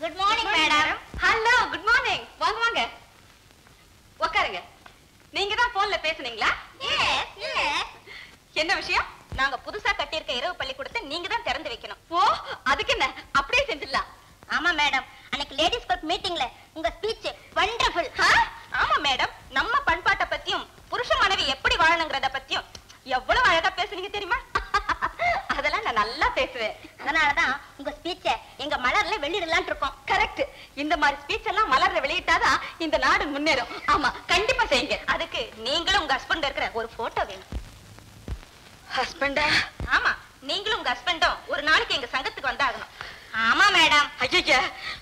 Good morning madam hello good morning வாங்க வாங்க உட்காருங்க நீங்க தான் போன்ல பேசுனீங்களா எஸ் எஸ் என்ன விஷயம் நாங்க புதுசா கட்டியிருக்க இரவு பள்ளிக்கூடத்தை நீங்க தான் திறந்து வைக்கணும் ஓ அதுக்கு என்ன அப்படியே செஞ்சிடலாம் ஆமா மேடம் அன்னைக்கு லேடிஸ் கோட் மீட்டிங்ல உங்க ஸ்பீச் வண்டர்ஃபுல் ஆ? ஆமா மேடம் நம்ம பண்பாட்டை பத்தியும் புருஷ மனைவி எப்படி வாழணுங்கிறத பத்தியும் எவ்வளவு அழகா பேசுனீங்க தெரியுமா அதெல்லாம் நான் நல்லா பேசுவேன் அதனாலதான் உங்க ஸ்பீச்ச எங்க மலர்ல வெளியிடலாம்னு இருக்கோம் கரெக்ட் இந்த மாதிரி ஸ்பீச் எல்லாம் மலர்ற வெளியிட்டாதான் இந்த நாடு முன்னேறும் ஆமா கண்டிப்பா செய்யுங்க அதுக்கு நீங்களும் உங்க ஹஸ்பண்ட் இருக்கிற ஒரு போட்டோ வேணும் ஹஸ்பண்டா ஆமா நீங்களும் உங்க ஹஸ்பண்டும் ஒரு நாளைக்கு எங்க சங்கத்துக்கு வந்தாகணும் ஆமா மேடம் ஐய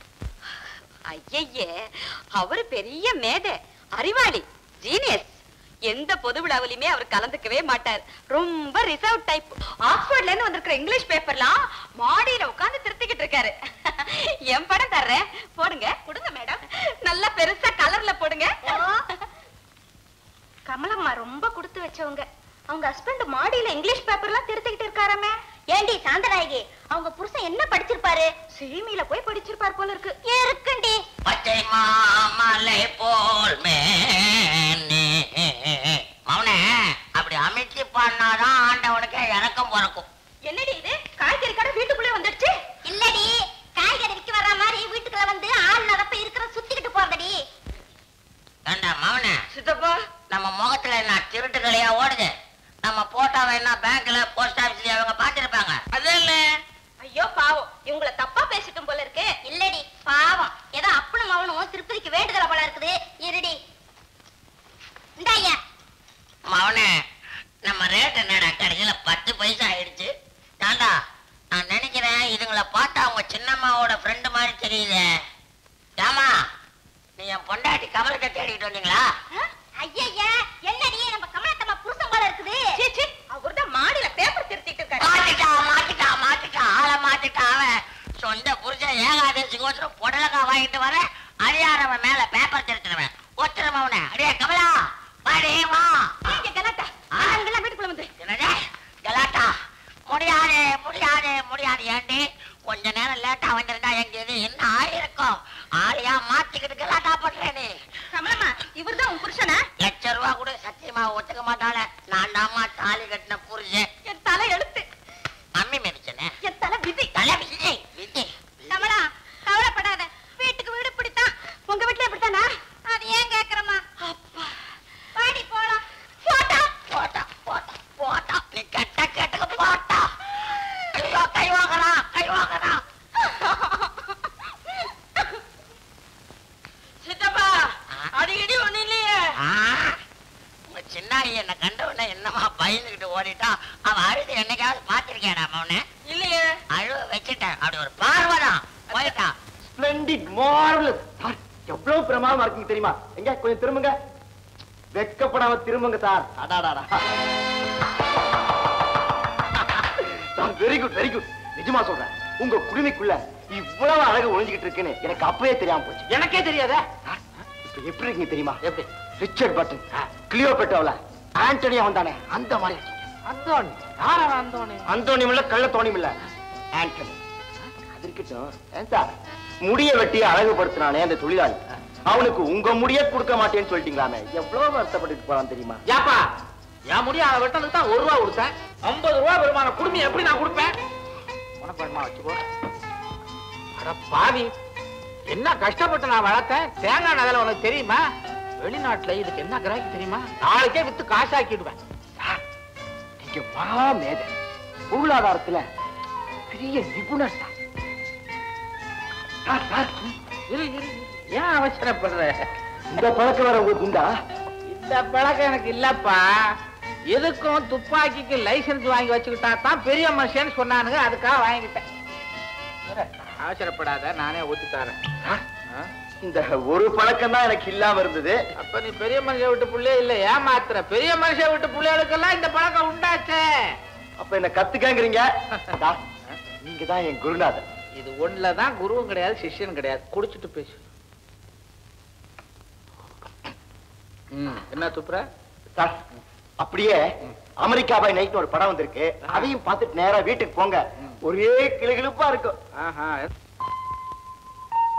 ஐயே அவரு பெரிய மேதை அறிவாளி ஜீனியஸ் எந்த பொது விழாவிலுமே அவர் கலந்துக்கவே மாட்டார் ரொம்ப ரிசர்வ் டைப் ஆக்ஸ்போர்ட்ல இருந்து வந்திருக்கிற இங்கிலீஷ் பேப்பர்லாம் மாடியில உட்கார்ந்து திருத்திக்கிட்டு இருக்காரு என் படம் தர்றேன் போடுங்க கொடுங்க மேடம் நல்லா பெருசா கலர்ல போடுங்க கமலம்மா ரொம்ப கொடுத்து வச்சவங்க அவங்க ஹஸ்பண்ட் மாடியில இங்கிலீஷ் பேப்பர்லாம் திருத்திக்கிட்டு இருக்காராமே ஏண்டி சாந்தநாயகி அவங்க புருஷன் என்ன படிச்சிருப்பாரு சிறுமியில போய் படிச்சிருப்பார் போல இருக்கு இருக்குண்டி பச்சை மாமலை போல் மேனே மௌனே அப்படி அமைச்சு பண்ணாதான் ஆண்டவனுக்கு இறக்கம் பிறக்கும் என்னடி இது காய்கறி கடை வீட்டுக்குள்ளே வந்துடுச்சு இல்லடி காய்கறி விற்க வர்ற மாதிரி வீட்டுக்குள்ள வந்து ஆள் நடப்ப இருக்கிற சுத்திக்கிட்டு போறதடி ஏண்டா மௌனே சித்தப்பா நம்ம முகத்துல என்ன திருட்டு கலையா ஓடுது நம்ம போட்டோவை என்ன பேங்க்ல போஸ்ட் ஆபீஸ்ல அவங்க பாத்துருப்பாங்க அது இல்ல ஐயோ பாவம் இவங்கள தப்பா பேசிட்டும் போல இருக்கு இல்லடி பாவம் ஏதோ அப்பனும் அவனும் திருப்பதிக்கு வேண்டுதல போல இருக்குது இருடி இந்தாயா மௌனே நம்ம ரேட் என்னடா கடைசியில பத்து பைசா ஆயிடுச்சு ஏண்டா நான் நினைக்கிறேன் இதுங்களை பார்த்தா அவங்க சின்னம்மாவோட ஃப்ரெண்டு மாதிரி தெரியுதே ஏமா நீ என் பொண்டாட்டி கமலத்தை தேடிட்டு வந்தீங்களா ஐயா என்னடி நம்ம கமலத்தம்மா புருஷன் போல இருக்குது சீ அவர்தான் மாடியில பேப்பர் திருத்திட்டு இருக்காரு மாத்திட்டா மாத்திட்டா மாத்திட்டா ஆளை மாத்திட்டா அவன் சொந்த புருஷன் ஏகாதசி கோத்திரம் புடலக்கா வாங்கிட்டு வர அழியாரவன் மேல பேப்பர் திருத்துறவன் ஒத்துறவன் அவனை அடியே கமலா வாடி வா நீங்க கலாட்டா ஆ. நாங்கெல்லாம் வீட்டுக்குள்ள வந்து என்னடே கலாட்டா முடியாது முடியாது முடியாது ஏண்டி கொஞ்ச நேரம் லேட்டா வந்திருந்தா எங்க இது என்ன ஆயிருக்கும் ஆளையா மாத்திக்கிட்டு கலாட்டா பண்றேன் நீ கமலம்மா இவர்தான் உன் புருஷனா லட்ச ரூபா கூட சத்தியமா ஒத்துக்க மாட்டாளே நான் தாம்மா தாலி கட்டின புருஷன் என் தலை எழுத்து மம்மி மிதிச்சனே என் தலை விதி தலை விதி விதி கமலா கவலைப்படாத வீட்டுக்கு வீடு பிடித்தான் உங்க வீட்டுல எப்படித்தானா அது ஏன் கேக்குறமா பாடி போலாம் போட்டா போட்டா போட்டா போட்டா நீ கெட்ட கேட்டுக்கு போட்டா ஐயோ கை வாங்குறான் கை வாங்குறான் சித்தப்பா ஆ. அடிக்கடி ஒண்ணு இல்லையே ஆ, உங்க சின்னாடி என்ன கண்டவன என்னமா பயந்துகிட்டு ஓடிட்டான் அவன் அழுது என்னைக்காவது பாத்திருக்கேடா அவனை இல்லையே அழுவ வச்சுட்டேன் அப்படி ஒரு பார்வைதான் போயிட்டான் ஸ்ப்ளெண்டிட் மார்வலஸ் சார் எவ்வளவு பிரமாதமா இருக்குங்க தெரியுமா எங்க கொஞ்சம் திரும்புங்க வெக்கப்படாம திரும்புங்க சார் அடாடாடா sir very good very good நிஜமா சொல்றேன் உங்க குடுமைக்குள்ள இவ்வளவு அழகு ஒளிஞ்சுக்கிட்டு இருக்குன்னு எனக்கு அப்பவே தெரியாம போச்சு எனக்கே தெரியாதா சார், இப்ப எப்படி இருக்கீங்க தெரியுமா எப்படி ரிச்சர்ட் பட்டன் கிளியோ பெட்டோல ஆண்டனியா வந்தானே அந்த மாதிரி இருக்கீங்க அந்தோணி யார் அவன் அந்தோணி அந்தோனியும் இல்ல கள்ள தோணியும் இல்ல ஆண்டனி அது இருக்கட்டும் ஏன் சார் முடிய வெட்டி அழகுபடுத்தினானே அந்த தொழிலாளி அவனுக்கு உங்க முடிய கொடுக்க மாட்டேன்னு சொல்லிட்டீங்களாமே எவ்வளவு வருத்தப்பட்டு போறான் தெரியுமா ஏப்பா என் முடிய அவன் வெட்டனுக்கு தான் ஒரு ரூபா கொடுத்தேன் ஐம்பது ரூபா பெருமான குடும்பம் எப்படி நான் கொடுப்பேன் உனக்கு வேணுமா வச்சுக்கோ அட பாவி என்ன கஷ்டப்பட்டு நான் வளர்த்தேன் தேங்காய் நகல உனக்கு தெரியுமா வெளிநாட்டுல இதுக்கு என்ன கிராக்கி தெரியுமா நாளைக்கே வித்து காசாக்கிடுவேன் சார், நீங்க மகா மேதை பொருளாதாரத்துல பெரிய நிபுணர் சார் சார், சார், இரு, இரு, இரு. ஏன் அவசரப்படுற இந்த பழக்கம் வர உங்களுக்கு உண்டா இந்த பழக்கம் எனக்கு இல்லப்பா எதுக்கும் துப்பாக்கிக்கு லைசென்ஸ் வாங்கி வச்சுக்கிட்டா தான் பெரிய மனுஷன்னு சொன்னானுங்க அதுக்காக வாங்கிக்கிட்டேன் இரு, அவசரப்படாத நானே ஊத்தி தரேன் சார், ஆ? இந்த ஒரு பழக்கம் தான் எனக்கு இல்லாம இருந்தது அப்ப நீ பெரிய மனுஷன் விட்டு புள்ளைய இல்ல ஏமாத்துற பெரிய மனுஷன் விட்டு புள்ளைகளுக்கெல்லாம் இந்த பழக்கம் உண்டாச்சே அப்ப என்ன கத்துக்கங்கிறீங்க சார், நீங்க தான் என் குருநாதர் இது ஒண்ணுல தான் குருவும் கிடையாது சிஷ்யன் கிடையாது குடிச்சிட்டு பேசு ம், என்ன துப்புற சார் அப்படியே அமெரிக்கா பாய் நைட் ஒரு படம் வந்திருக்கு அதையும் பார்த்துட்டு நேரா வீட்டுக்கு போங்க ஒரே கிளுகிழுப்பா இருக்கும் ஆஹா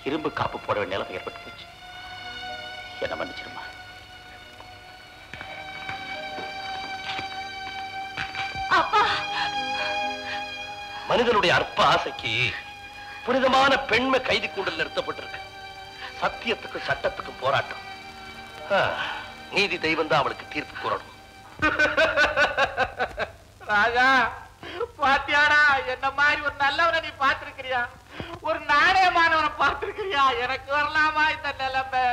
இரும்பு காப்பு போட வேண்டிய நிலைமை ஏற்பட்டு போச்சு என்ன மன்னிச்சிருமா அப்பா மனிதனுடைய அற்ப ஆசைக்கு புனிதமான பெண்மை கைதி கூடல் நிறுத்தப்பட்டிருக்கு சத்தியத்துக்கும் சட்டத்துக்கும் போராட்டம் ஆ, நீதி தெய்வம் தான் அவளுக்கு தீர்ப்பு கூறணும் ராஜா பாத்தியாடா என்ன மாதிரி ஒரு நல்லவனை நீ பார்த்திருக்கிறியா ஒரு நாணயமானவனை பார்த்திருக்கிறியா எனக்கு வரலாமா இந்த நிலைமை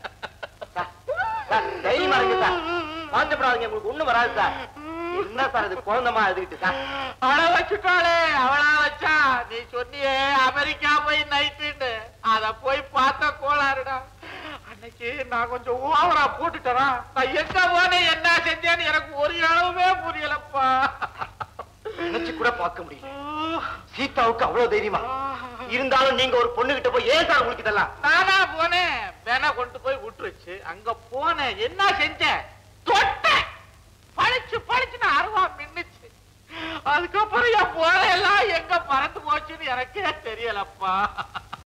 சார் தைரியமா இருக்கு சார் வாங்கப்படாதீங்க உங்களுக்கு ஒண்ணும் வராது சார் என்ன சார் இது குழந்தமா எழுதிக்கிட்டு சார் அழ வச்சுட்டாளே அவளா வச்சா நீ சொன்னியே அமெரிக்கா போய் நைட்டுன்னு அத போய் பார்த்த கோளாறுடா அன்னைக்கு நான் கொஞ்சம் ஓவரா போட்டுட்டேனா நான் எங்க போனேன் என்ன செஞ்சேன்னு எனக்கு ஒரு அளவுமே புரியலப்பா நினைச்சு கூட பார்க்க முடியல சீதாவுக்கு அவ்வளவு தைரியமா இருந்தாலும் நீங்க ஒரு பொண்ணு கிட்ட போய் ஏன் சார் உங்களுக்கு இதெல்லாம் நானா போனேன் வேணா கொண்டு போய் விட்டுருச்சு அங்க போனேன் என்ன செஞ்சேன் தொட்டேன் பழிச்சு பழிச்சுன்னு அருவா மின்னுச்சு அதுக்கப்புறம் என் போதையெல்லாம் எங்க பறந்து போச்சுன்னு எனக்கே தெரியலப்பா